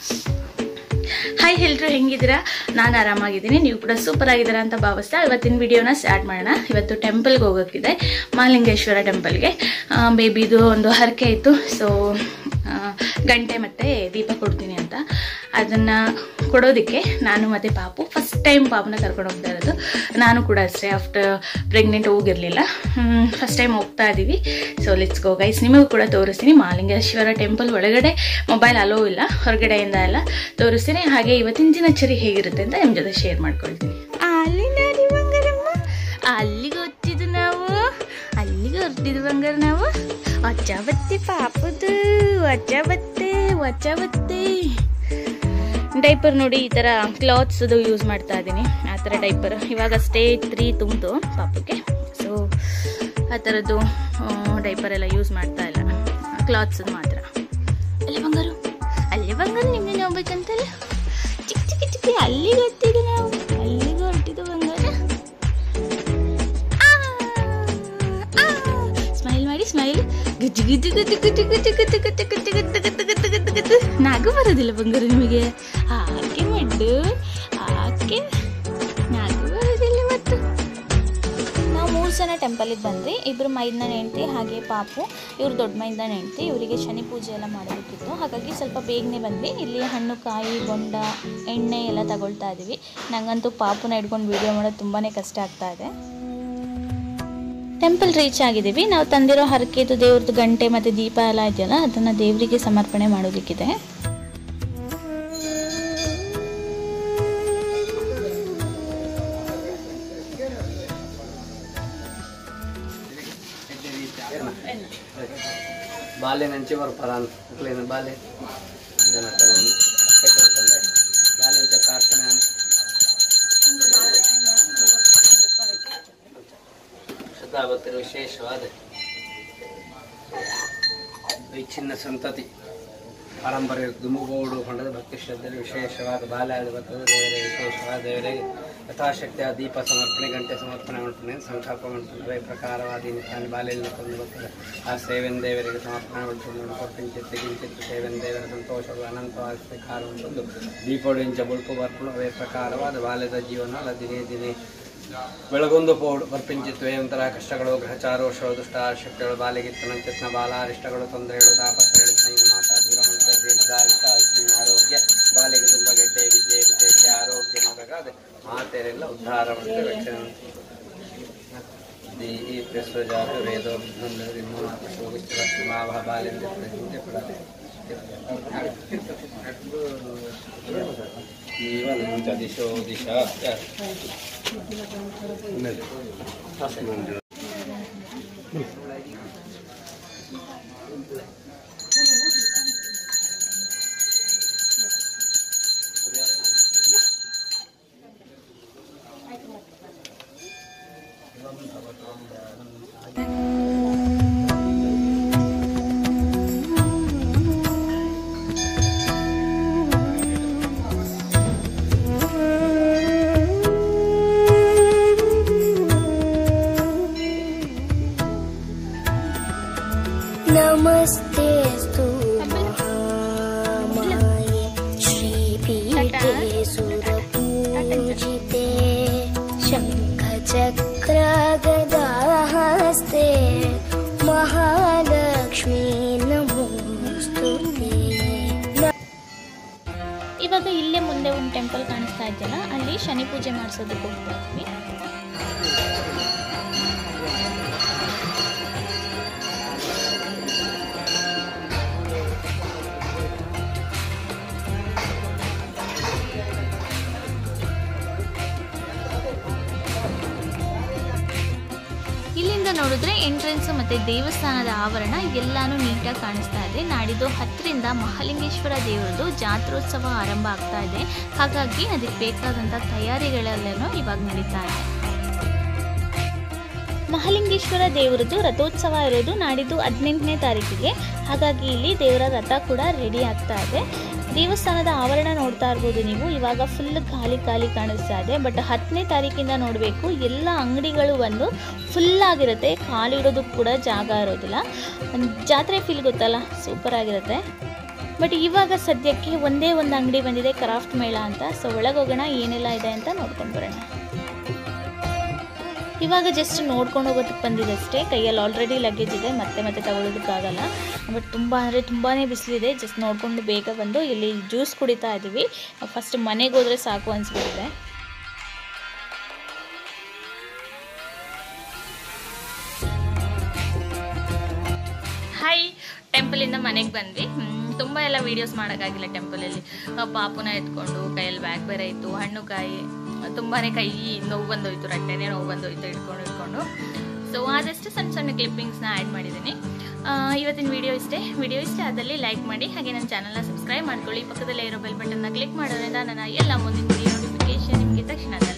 hi ಎಲ್ರು ಹೆಂಗಿದ್ದೀರಾ ನಾನು ಆರಾಮಾಗಿದ್ದೀನಿ ನೀವು ಕೂಡ ಸೂಪರ್ ಆಗಿದ್ದೀರಾ ಅಂತ ಭಾವಿಸ್ತಾ ಇವತ್ತಿನ ವಿಡಿಯೋನ ಸ್ಟಾರ್ಟ್ ಮಾಡೋಣ ಇವತ್ತು ಟೆಂಪಲ್ಗೆ ಹೋಗೋಕ್ಕಿದೆ ಮಹಾಲಿಂಗೇಶ್ವರ ಟೆಂಪಲ್ಗೆ ಬೇಬಿದು ಒಂದು ಹರಕೆ ಇತ್ತು ಸೊ ಗಂಟೆ ಮತ್ತು ದೀಪ ಕೊಡ್ತೀನಿ ಅಂತ ಅದನ್ನು ಕೊಡೋದಕ್ಕೆ ನಾನು ಮತ್ತು ಪಾಪು ಫಸ್ಟ್ ಟೈಮ್ ಪಾಪನ ಕರ್ಕೊಂಡು ಹೋಗ್ತಾ ಇರೋದು ನಾನು ಕೂಡ ಅಷ್ಟೇ ಆಫ್ಟರ್ ಪ್ರೆಗ್ನೆಂಟ್ ಹೋಗಿರಲಿಲ್ಲ ಫಸ್ಟ್ ಟೈಮ್ ಹೋಗ್ತಾ ಇದ್ದೀವಿ ಸೊ ಲೆಟ್ಸ್ ಗೋ ಗೈಸ್ ನಿಮಗೂ ಕೂಡ ತೋರಿಸ್ತೀನಿ ಮಹಾಲಿಂಗೇಶ್ವರ ಟೆಂಪಲ್ ಒಳಗಡೆ ಮೊಬೈಲ್ ಅಲೋ ಇಲ್ಲ ಹೊರಗಡೆಯಿಂದ ಎಲ್ಲ ತೋರಿಸ್ತೀನಿ ಹಾಗೆ ಇವತ್ತಿನ ದಿನಚರಿ ಹೇಗಿರುತ್ತೆ ಅಂತ ನಿಮ್ಮ ಜೊತೆ ಶೇರ್ ಮಾಡ್ಕೊಳ್ತೀನಿ ಅಲ್ಲಿ ನೋಡಿ ಬಂಗಾರಮ್ಮ ಅಲ್ಲಿಗೆ ಹೊತ್ತಿದ್ದು ನಾವು ಅಲ್ಲಿಗೆ ಹೊರಟಿದ್ದು ಬಂಗಾರ ನಾವು ಅಜ್ಜ ಬತ್ತೆ ಪಾಪದು ಅಜ್ಜ ಬತ್ತೆ ಅಜ್ಜ ಬತ್ತೆ ಡೈಪರ್ ನೋಡಿ ಈ ಥರ ಕ್ಲಾತ್ಸದು ಯೂಸ್ ಮಾಡ್ತಾ ಇದ್ದೀನಿ ಆ ಥರ ಡೈಪರ್ ಇವಾಗ ಸ್ಟೇಜ್ ತ್ರೀ ತುಂಬಿತು ಪಾಪಕ್ಕೆ ಸೊ ಆ ಥರದ್ದು ಡೈಪರ್ ಎಲ್ಲ ಯೂಸ್ ಮಾಡ್ತಾ ಇಲ್ಲ ಕ್ಲಾತ್ಸದು ಮಾತ್ರ ಅಲ್ಲಿ ಬಂಗಾರು ಅಲ್ಲಿ ಬಂಗಾರು ನಿಮಗೆ ನೋಡ್ಬೇಕಂತಲ್ಲ ಚಿಕ್ಕ ಚಿಕ್ಕ ಚಿಕ್ಕ ಅಲ್ಲಿಗೆ ಹೊತ್ತಿದ್ದು ನಾವು ಅಲ್ಲಿಗೆ ಹೊರಟಿದ್ದು ಬಂಗಾರ ಸ್ಮೈಲ್ ಮಾಡಿ ಸ್ಮೈಲ್ ಗುಜ್ಜು ಗುಜ್ಜು ಗುಜ್ಜು ಗುಜ್ಜು ಗುಜ್ಜು ಗುಜ್ಜು ಗುಜ್ಜು ಗುಜ್ಜು ಗುಜ್ಜು ಗುಜ್ಜು ಗುಜ್ಜು ಗುಜ್ಜು ಗುಜ್ಜು ನಾಗು ಬರೋದಿಲ್ಲ ಬಂಗಾರ ನಿಮಗೆ ಆಕೆ ಮಡ್ಡು ಆಕೆ ನಾಗು ಬರೋದಿಲ್ಲ ಮತ್ತು ನಾವು ಮೂರು ಜನ ಟೆಂಪಲಿಗೆ ಬಂದ್ವಿ ಇಬ್ಬರು ಮೈದನ ಹೆಂಡ್ತಿ ಹಾಗೆ ಪಾಪು ಇವ್ರು ದೊಡ್ಡ ಮೈದನ ಹೆಂಡ್ತಿ ಇವರಿಗೆ ಶನಿ ಪೂಜೆ ಎಲ್ಲ ಮಾಡೋದಕ್ಕಿತ್ತು ಹಾಗಾಗಿ ಸ್ವಲ್ಪ ಬೇಗನೆ ಬಂದ್ವಿ ಇಲ್ಲಿ ಹಣ್ಣು ಕಾಯಿ ಬೊಂಡ ಎಣ್ಣೆ ಎಲ್ಲ ತಗೊಳ್ತಾ ಇದ್ದೀವಿ ನಂಗಂತೂ ಪಾಪುನ ಹಿಡ್ಕೊಂಡು ವೀಡಿಯೋ ಮಾಡೋದು ತುಂಬಾ ಕಷ್ಟ ಆಗ್ತಾ ಇದೆ ಟೆಂಪಲ್ ರೀಚ್ ಆಗಿದ್ದೀವಿ ನಾವು ತಂದಿರೋ ಹರಕೆದು ದೇವ್ರದ್ದು ಗಂಟೆ ಮತ್ತು ದೀಪ ಎಲ್ಲ ಇದೆಯಲ್ಲ ಅದನ್ನು ದೇವರಿಗೆ ಸಮರ್ಪಣೆ ಮಾಡೋದಕ್ಕಿದೆ ಬಾಲ್ಯ ನಂಚಿ ಬರ್ಪರಾನ್ ಮಕ್ಕಳಿನ ಬಾಲ್ಯ ಇದನ್ನ ತಗೊಂಡು ಕಟ್ಕೊಳ್ತಂದ್ರೆ ಬಾಲ್ಯಂಚ ಪ್ರಾರ್ಥನೆ ಶ್ರದ್ಧಾಭಕ್ತರ ವಿಶೇಷವಾದ ವಿಚ್ಛಿನ್ನ ಸಂತತಿ ಪಾರಂಪರ್ಯ ದುಮುಗೋಡು ಹೊಂಡದ ಭಕ್ತಿ ಶ್ರದ್ಧೆ ವಿಶೇಷವಾದ ಬಾಲ್ಯಾದ ಬರ್ತದೆ ದೇವರೇ ವಿಶೇಷವಾದ ದೇವರಿಗೆ ಯಥಾಶಕ್ತಿಯ ದೀಪ ಸಮರ್ಪಣೆ ಗಂಟೆ ಸಮರ್ಪಣೆ ಮಾಡ್ತಾನೆ ಸಂಕಲ್ಪ ಮಾಡ್ತಾನೆ ಪ್ರಕಾರವಾದ ತಾನು ಬಾಲ್ಯದಲ್ಲಿ ತಂದು ಬರ್ತದೆ ಆ ಸೇವೆನ ದೇವರಿಗೆ ಸಮರ್ಪಣೆ ಮಾಡ್ಕೊಂಡು ಕೊಟ್ಟಿಂಚಿತ್ತು ಕಿಂಚಿತ್ತು ಸೇವೆನ ದೇವರ ಸಂತೋಷಗಳು ಅನಂತವಾಗಿ ಕಾಲ ಅಂತಂದು ದೀಪೋಡಿಂಚ ಬುಳ್ಪು ಬರ್ಪಣು ಅವೇ ಪ್ರಕಾರವಾದ ಬಾಲ್ಯದ ಜೀವನ ಅಲ್ಲ ದಿನೇ ದಿನೇ ಬೆಳಗೊಂದು ಪೌಡು ಬರ್ಪಿಂಚಿತ್ತು ಏನಂತರ ಕಷ್ಟಗಳು ಗ್ರಹಚಾರೋಷಗಳು ದುಷ್ಟ ಶಕ್ತಿಗಳು ಬಾಲಿಗಿತ್ತನಂಚಿತ್ನ ಬಾಲಾರಿಷ್ಟಗಳು ತೊಂದರೆಗಳು ತಾಪತ್ರೆಗಳು ಸ್ನೇಹ ಮಾಟ ದುರಮಂತ್ರ ದೀರ್ಘಾಯುಷ ಆಯುಷ್ಯ ಆರೋಗ್ಯ ಬಾಲಿಗೆ ತುಂಬ ಗೆಡ್ಡೆ ವಿದ್ಯೆ ವಿದ್ಯೆ ಆರೋಗ್ಯ ನೋಡಗಾದ ಮಾತೆಯರೆಲ್ಲ ಉದ್ಧಾರ ಮತ್ತು ರಕ್ಷಣೆ ದೇಹಿ ಪ್ರಸ್ವಜಾತ ವೇದೋ ಮಾವ ಬಾಲ್ಯ ಜೀವನ ದಿಶೋ ದಿಶಾ नमस्तेऽस्तु महामाये श्रीपीठे सुरपूजिते शङ्खचक्रगदाहस्ते महालक्ष्मी नमोऽस्तु ते ಇವಾಗ ಇಲ್ಲೇ ಮುಂದೆ ಒಂದು ಟೆಂಪಲ್ ಕಾಣಿಸ್ತಾ ಇದೆಯಲ್ಲ ಅಲ್ಲಿ ಶನಿ ಪೂಜೆ ಮಾಡಿಸೋದಕ್ಕೆ ಹೋಗ್ತಾ ಇದ್ವಿ ಇಲ್ಲಿಂದ ನೋಡಿದ್ರೆ ಎಂಟ್ರೆನ್ಸ್ ಮತ್ತೆ ದೇವಸ್ಥಾನದ ಆವರಣ ಎಲ್ಲಾನು ನೀಟಾಗಿ ಕಾಣಿಸ್ತಾ ಇದೆ ನಾಡಿದ್ದು ಹತ್ತರಿಂದ ಮಹಾಲಿಂಗೇಶ್ವರ ದೇವರದು ಜಾತ್ರೋತ್ಸವ ಆರಂಭ ಆಗ್ತಾ ಇದೆ ಹಾಗಾಗಿ ಅದಕ್ಕೆ ಬೇಕಾದಂಥ ತಯಾರಿಗಳೆಲ್ಲನೂ ಇವಾಗ ನಡೀತಾ ಇದೆ ಮಹಾಲಿಂಗೇಶ್ವರ ದೇವರದ್ದು ರಥೋತ್ಸವ ಇರೋದು ನಾಡಿದ್ದು ಹದಿನೆಂಟನೇ ತಾರೀಕಿಗೆ ಹಾಗಾಗಿ ಇಲ್ಲಿ ದೇವರ ರಥ ಕೂಡ ರೆಡಿ ಆಗ್ತಾ ಇದೆ ದೇವಸ್ಥಾನದ ಆವರಣ ನೋಡ್ತಾ ಇರ್ಬೋದು ನೀವು ಇವಾಗ ಫುಲ್ ಖಾಲಿ ಖಾಲಿ ಕಾಣಿಸ್ತಾ ಇದೆ ಬಟ್ ಹತ್ತನೇ ತಾರೀಕಿಂದ ನೋಡಬೇಕು ಎಲ್ಲ ಅಂಗಡಿಗಳು ಬಂದು ಫುಲ್ ಆಗಿರುತ್ತೆ ಕಾಲಿಡೋದಕ್ಕೆ ಕೂಡ ಜಾಗ ಇರೋದಿಲ್ಲ ಒಂದ್ ಜಾತ್ರೆ ಫೀಲ್ ಗೊತ್ತಲ್ಲ ಸೂಪರ್ ಆಗಿರುತ್ತೆ ಬಟ್ ಇವಾಗ ಸದ್ಯಕ್ಕೆ ಒಂದೇ ಒಂದು ಅಂಗಡಿ ಬಂದಿದೆ ಕ್ರಾಫ್ಟ್ ಮೇಳ ಅಂತ ಸೊ ಒಳಗೆ ಹೋಗೋಣ ಏನೆಲ್ಲ ಇದೆ ಅಂತ ನೋಡ್ಕೊಂಡು ಬರೋಣ ಇವಾಗ ಜಸ್ಟ್ ನೋಡ್ಕೊಂಡು ಹೋಗೋದಕ್ಕೆ ಬಂದಿದೆ ಅಷ್ಟೇ ಕೈಯಲ್ಲಿ ಆಲ್ರೆಡಿ ಲಗೇಜ್ ಇದೆ ಮತ್ತೆ ಮತ್ತೆ ತಗೊಳ್ಳೋದಕ್ಕಾಗಲ್ಲ ಬಟ್ ತುಂಬ ಅಂದರೆ ತುಂಬಾ ಬಿಸಿಲಿದೆ ಜಸ್ಟ್ ನೋಡಿಕೊಂಡು ಬೇಗ ಬಂದು ಇಲ್ಲಿ ಜ್ಯೂಸ್ ಕುಡಿತಾ ಇದ್ದೀವಿ ಫಸ್ಟ್ ಮನೆಗೆ ಹೋದರೆ ಸಾಕು ಅನಿಸ್ಬಿಟ್ಟಿದೆ ಹಾಯ್ ಟೆಂಪಲಿಂದ ಮನೆಗೆ ಬಂದ್ವಿ ಹ್ಮ್, ತುಂಬ ಎಲ್ಲ ವೀಡಿಯೋಸ್ ಮಾಡೋಕ್ಕಾಗಿಲ್ಲ ಟೆಂಪಲಲ್ಲಿ ಪಾಪುನ ಎತ್ಕೊಂಡು ಕೈಯಲ್ಲಿ ಬ್ಯಾಗ್ ಬೇರೆ ಇತ್ತು ಹಣ್ಣು ಕಾಯಿ ತುಂಬಾ ಕೈ ನೋವು ಬಂದೋಯ್ತು ರಟ್ಟೆನೇ ನೋವು ಬಂದೋಯ್ತು ಇಟ್ಕೊಂಡು ಇಟ್ಕೊಂಡು ಸೊ ಆದಷ್ಟು ಸಣ್ಣ ಸಣ್ಣ ಕ್ಲಿಪ್ಪಿಂಗ್ಸ್ನ ಆ್ಯಡ್ ಮಾಡಿದ್ದೀನಿ ಆ, ಇವತ್ತಿನ ವಿಡಿಯೋ ಇಷ್ಟೇ ವಿಡಿಯೋ ಇಷ್ಟ ಆದಲ್ಲಿ ಲೈಕ್ ಮಾಡಿ ಹಾಗೆ ನನ್ನ ಚಾನಲ್ನ ಸಬ್ಸ್ಕ್ರೈಬ್ ಮಾಡ್ಕೊಳ್ಳಿ ಪಕ್ಕದಲ್ಲೇ ಇರೋ ಬೆಲ್ ಬಟನ್ನ ಕ್ಲಿಕ್ ಮಾಡೋದ್ರಿಂದ ನನ್ನ ಎಲ್ಲ ಮುಂದಿನ ವಿಡಿಯೋ ನೋಟಿಫಿಕೇಶನ್ ನಿಮಗೆ ತಕ್ಷಣ